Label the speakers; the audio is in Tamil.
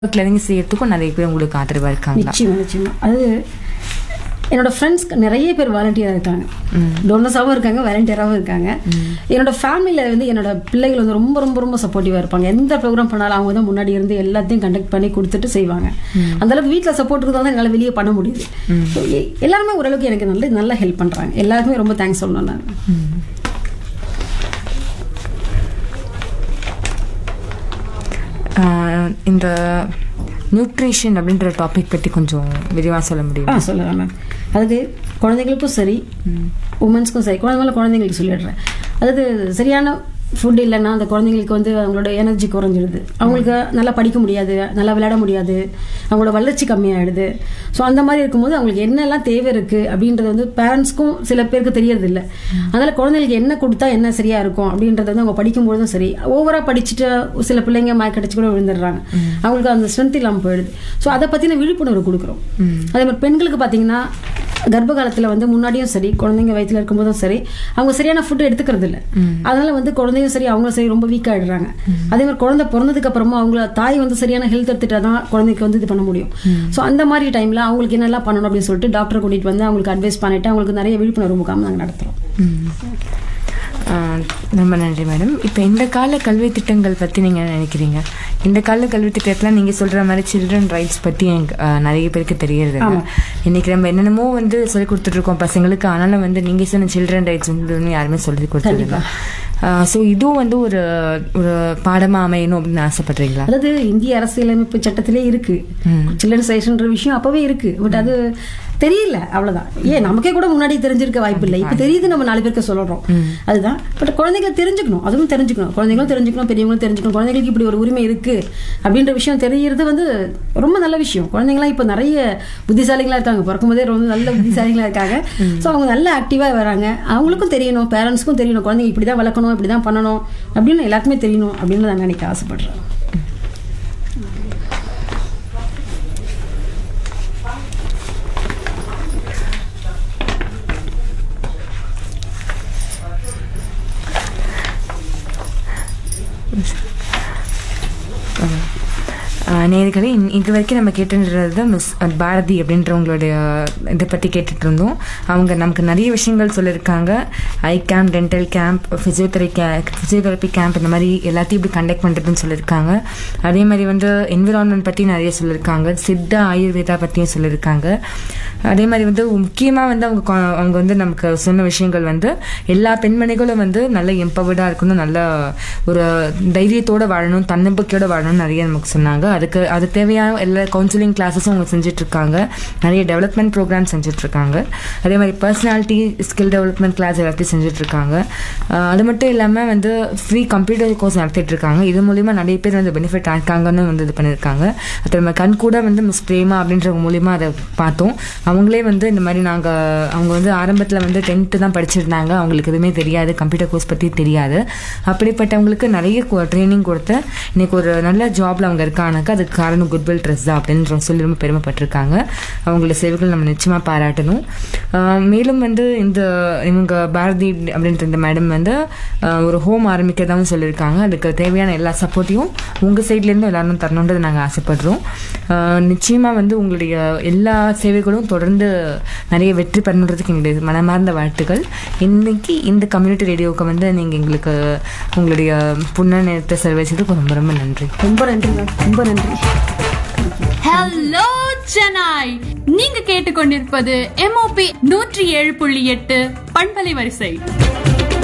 Speaker 1: கிளரிங் செய்யறதுக்கும் நிறைய பேர் உங்களுக்கு ஆதரவா இருக்காங்களா
Speaker 2: நிச்சயமா நிச்சயமா அது என்னோட ஃப்ரெண்ட்ஸ் நிறைய பேர் வாலண்டியராக இருக்காங்க டோனர்ஸாகவும் இருக்காங்க வாலண்டியராகவும் இருக்காங்க என்னோட ஃபேமிலியில் வந்து என்னோட பிள்ளைகள் வந்து ரொம்ப ரொம்ப ரொம்ப சப்போர்ட்டிவாக இருப்பாங்க எந்த ப்ரோக்ராம் பண்ணாலும் அவங்க தான் முன்னாடி இருந்து எல்லாத்தையும் கண்டக்ட் பண்ணி கொடுத்துட்டு செய்வாங்க அந்த அளவுக்கு வீட்டில் சப்போர்ட் இருந்தால் தான் என்னால் வெளியே பண்ண முடியுது So, எ- எல்லாருமே ஓரளவுக்கு எனக்கு நல்ல நல்லா ஹெல்ப் பண்ணுறாங்க எல்லாருக்குமே ரொம்ப தேங்க்ஸ் சொல்லணும் நான்
Speaker 1: ஆஹ் இந்த நியூட்ரிஷன் அப்படின்ற டாபிக் பற்றி கொஞ்சம் விரிவா சொல்ல முடியும்
Speaker 2: ஆ சொல்லலாம் மேம் அதுக்கு குழந்தைங்களுக்கும் சரி உமன்ஸ்க்கும் சரி குழந்தைங்கள குழந்தைங்களுக்கு சொல்லிடுறேன் அதாவது சரியான ஃபுட் இல்லைன்னா அந்த குழந்தைங்களுக்கு வந்து அவங்களோட எனர்ஜி குறைஞ்சிடுது அவங்களுக்கு நல்லா படிக்க முடியாது நல்லா விளையாட முடியாது அவங்களோட வளர்ச்சி கம்மியாயிடுது ஸோ அந்த மாதிரி இருக்கும்போது அவங்களுக்கு என்னெல்லாம் தேவை இருக்குது அப்படின்றது வந்து பேரண்ட்ஸ்க்கும் சில பேருக்கு தெரியறது இல்லை அதனால் குழந்தைங்களுக்கு என்ன கொடுத்தா என்ன சரியா இருக்கும் அப்படின்றது வந்து அவங்க படிக்கும்போதும் சரி ஓவராக படிச்சுட்டு சில பிள்ளைங்க மயக்கடிச்சு கூட விழுந்துடுறாங்க அவங்களுக்கு அந்த ஸ்ட்ரென்த் இல்லாமல் போயிடுது ஸோ அதை பற்றின விழிப்புணர்வு கொடுக்குறோம் அதே மாதிரி பெண்களுக்கு பார்த்தீங்கன்னா கர்ப்ப காலத்துல வந்து முன்னாடியும் சரி குழந்தைங்க வயித்துல இருக்கும்போதும் சரி அவங்க சரியான ஃபுட் எடுத்துக்கிறது இல்ல அதனால வந்து குழந்தையும் சரி அவங்களும் சரி ரொம்ப வீக் ஆயிடுறாங்க அதே மாதிரி குழந்தை பிறந்ததுக்கு அப்புறமா அவங்கள தாய் வந்து சரியான ஹெல்த் எடுத்துட்டா தான் குழந்தைக்கு வந்து இது பண்ண முடியும் ஸோ அந்த மாதிரி டைம்ல அவங்களுக்கு என்னெல்லாம் பண்ணணும் அப்படின்னு சொல்லிட்டு டாக்டர் கூட்டிட்டு வந்து அவங்களுக்கு அட்வைஸ் பண்ணிட்டு அவங்களுக்கு நிறைய விழிப்புணர்வு முகாம் நாங்கள் நடத்துறோம்
Speaker 1: ஆஹ் ரொம்ப நன்றி மேடம் இப்போ இந்த கால கல்வி திட்டங்கள் பற்றி நீங்கள் என்ன நினைக்கிறீங்க இந்த கால கல்வி திட்டத்தில் நீங்கள் சொல்கிற மாதிரி சில்ட்ரன் ரைட்ஸ் பற்றி எனக்கு ஆஹ் நிறைய பேருக்கு தெரியறது இல்லை இன்னைக்கு நம்ம என்னென்னமோ வந்து சொல்லி கொடுத்துட்ருக்கோம் பசங்களுக்கு ஆனாலும் வந்து நீங்கள் சொன்ன சில்ட்ரன் ரைட்ஸ் வந்து இன்னும் யாருமே சொல்லி கொடுத்ததில்லை ஸோ இதுவும் வந்து ஒரு ஒரு பாடமாக அமையணும் அப்படின்னு ஆசைப்படுறீங்களா
Speaker 2: அதாவது இந்திய அரசியலமைப்பு சட்டத்திலே இருக்கு சில்ட்ரன்ஸ் ரைட்ஸ்ன்ற விஷயம் அப்பவே இருக்கு பட் அது தெரியல அவ்வளவுதான் ஏன் நமக்கே கூட முன்னாடி தெரிஞ்சிருக்க வாய்ப்பு இல்லை இப்ப தெரியுது நம்ம நாலு பேருக்கு சொல்றோம் அதுதான் பட் குழந்தைகளை தெரிஞ்சுக்கணும் அதுவும் தெரிஞ்சுக்கணும் குழந்தைங்களும் தெரிஞ்சுக்கணும் பெரியவங்களும் தெரிஞ்சுக்கணும் குழந்தைகளுக்கு இப்படி ஒரு உரிமை இருக்கு அப்படின்ற விஷயம் தெரியறது வந்து ரொம்ப நல்ல விஷயம் குழந்தைங்களாம் இப்ப நிறைய புத்திசாலிகளா இருக்காங்க பிறக்கும் போதே ரொம்ப நல்ல புத்திசாலிகளா இருக்காங்க ஸோ அவங்க நல்ல ஆக்டிவா வராங்க அவங்களுக்கும் தெரியணும் பேரண்ட்ஸ்க்கும் தெரியணும் குழந்தைங்க இப்படிதான் வளர்க்கணும் இப்படிதான் பண்ணணும் அப்படின்னு எல்லாருக்குமே தெரியணும் அப்படின்னு நான் நினைக்க ஆசைப்படுறேன்
Speaker 1: ஆஹ் நேயர்களே இன்- இது வரைக்கும் நம்ம கேட்டுன்றது மிஸ் பாரதி அப்படின்றவங்களுடைய இதை பற்றி கேட்டுட்டு இருந்தோம் அவங்க நமக்கு நிறைய விஷயங்கள் சொல்லியிருக்காங்க eye camp dental camp physiotherapy கே ஃபிசியோதெரப்பி கேம்ப் இந்த மாதிரி எல்லாத்தையும் இப்படி கண்டக்ட் பண்ணுறதுன்னு சொல்லியிருக்காங்க அதே மாதிரி வந்து என்விரான்மெண்ட் பற்றி நிறைய சொல்லியிருக்காங்க சித்த ஆயுர்வேதா பற்றியும் சொல்லியிருக்காங்க அதே மாதிரி வந்து முக்கியமாக வந்து அவங்க கொ- அவங்க வந்து நமக்கு சொன்ன விஷயங்கள் வந்து எல்லா பெண்மணிகளும் வந்து நல்ல எம்பவர்டாக இருக்கணும் நல்ல ஒரு தைரியத்தோட வாழணும் தன்னம்பிக்கையோட வாழணும்னு நிறைய நமக்கு சொன்னாங்க அதுக்கு அது தேவையான எல்லா கவுன்சிலிங் கிளாஸஸும் அவங்க செஞ்சுட்டு இருக்காங்க நிறைய டெவலப்மெண்ட் ப்ரோக்ராம் செஞ்சுட்டு இருக்காங்க அதே மாதிரி பர்சனாலிட்டி ஸ்கில் டெவலப்மெண்ட் கிளாஸ் எல்லாத்தையும் செஞ்சுட்டு இருக்காங்க ஆஹ் அது மட்டும் இல்லாமல் வந்து ஃப்ரீ கம்ப்யூட்டர் கோர்ஸ் நடத்திட்டு இருக்காங்க இது மூலியமா நிறைய பேர் வந்து பெனிஃபிட் ஆயிருக்காங்கன்னு வந்து இது பண்ணியிருக்காங்க அது நம்ம கண் கூட வந்து மிஸ் பிரேமா அப்படின்றவங்க மூலியமா அதை பார்த்தோம் அவங்களே வந்து இந்த மாதிரி நாங்கள் அவங்க வந்து ஆரம்பத்தில் வந்து டென்த்து தான் படிச்சிருந்தாங்க அவங்களுக்கு எதுவுமே தெரியாது கம்ப்யூட்டர் கோர்ஸ் பற்றி தெரியாது அப்படிப்பட்டவங்களுக்கு நிறைய ட்ரைனிங் கொடுத்து இன்னைக்கு ஒரு நல்ல ஜாப்ல அவங்க இருக்கானாக்கா அதுக்கு காரணம் குட்வில் ட்ரெஸ் தான் அப்படின்ற சொல்லி ரொம்ப பெருமைப்பட்டிருக்காங்க அவங்களோட சேவைகள் நம்ம நிச்சயமாக பாராட்டணும் ஆஹ் மேலும் வந்து இந்த இவங்க பாரதி அப்படின்ற இந்த மேடம் வந்து ஆஹ் ஒரு ஹோம் ஆரம்பிக்கிறதாவும் சொல்லியிருக்காங்க அதுக்கு தேவையான எல்லா சப்போர்ட்டையும் உங்கள் சைட்லேருந்து எல்லாரும் தரணுன்றது நாங்கள் ஆசைப்படுறோம் ஆஹ் நிச்சயமா வந்து உங்களுடைய எல்லா சேவைகளும் தொடர்ந்து நிறைய வெற்றி பெறணுன்றதுக்கு எங்களுடைய மனமார்ந்த வாழ்த்துக்கள் இன்னைக்கு இந்த கம்யூனிட்டி ரேடியோவுக்கு வந்து நீங்கள் எங்களுக்கு உங்களுடைய புண்ண நேரத்தை செலவு செய்ததுக்கு ரொம்ப ரொம்ப நன்றி
Speaker 2: ரொம்ப நன்றி மேம் ரொம்ப நன்றி
Speaker 3: ஹலோ சென்னை நீங்க கேட்டுக்கொண்டிருப்பது எம்ஓபி நூற்றி ஏழு புள்ளி எட்டு பண்பலை வரிசை